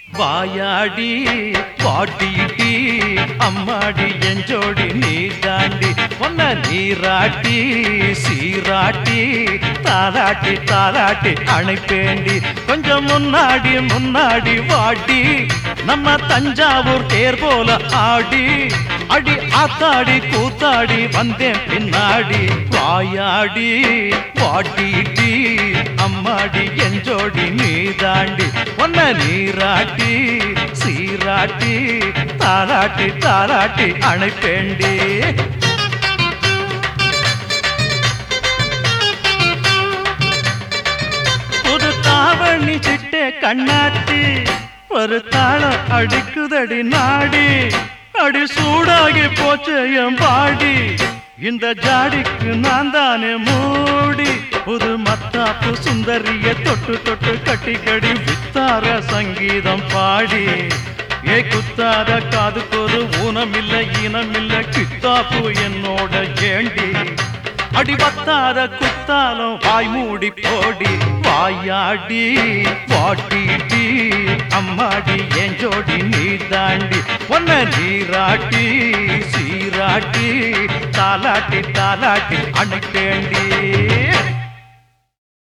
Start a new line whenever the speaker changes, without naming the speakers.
வாயாடி பாட்டிட்டி அம்மாடி எஞ்சோடி நீ தாண்டி ஒன்ன நீராட்டி சீராட்டி தாலாட்டி தாலாட்டி அணைப்பேண்டி கொஞ்சம் முன்னாடி முன்னாடி வாடி நம்ம தஞ்சாவூர் தேர் போல ஆடி அடி ஆத்தாடி கூத்தாடி வந்தேன் பின்னாடி வாயாடி வாட்டிட்டி அம்மாடி எஞ்சோடி நீ தாண்டி ஒன்ன நீராட்டி சீராட்டி தாலாட்டி தாலாட்டி அணைப்பேண்டி புது தாவணி சிட்டே கண்ணாத்தி ஒரு தாளம் அடிக்குதடி நாடி அடி சூடாகி போச்சு என் பாடி இந்த ஜாடிக்கு நான் தானே மூடி புது மத்தாப்பு சுந்தரிய தொட்டு தொட்டு கட்டி கடி வித்தார சங்கீதம் பாடி ஏ குத்தாத காதுக்கு ஒரு ஊனமில்ல இனமில்ல கித்தாப்பு என்னோட ஏண்டி அடி பத்தாத குத்தாலும் வாய் மூடி போடி வாயாடி வாட்டிடி அம்மாடி என் ஜோடி நீ தாண்டி ஒன்ன நீராட்டி சீராட்டி தாலாட்டி தாலாட்டி அணுக்கேண்டி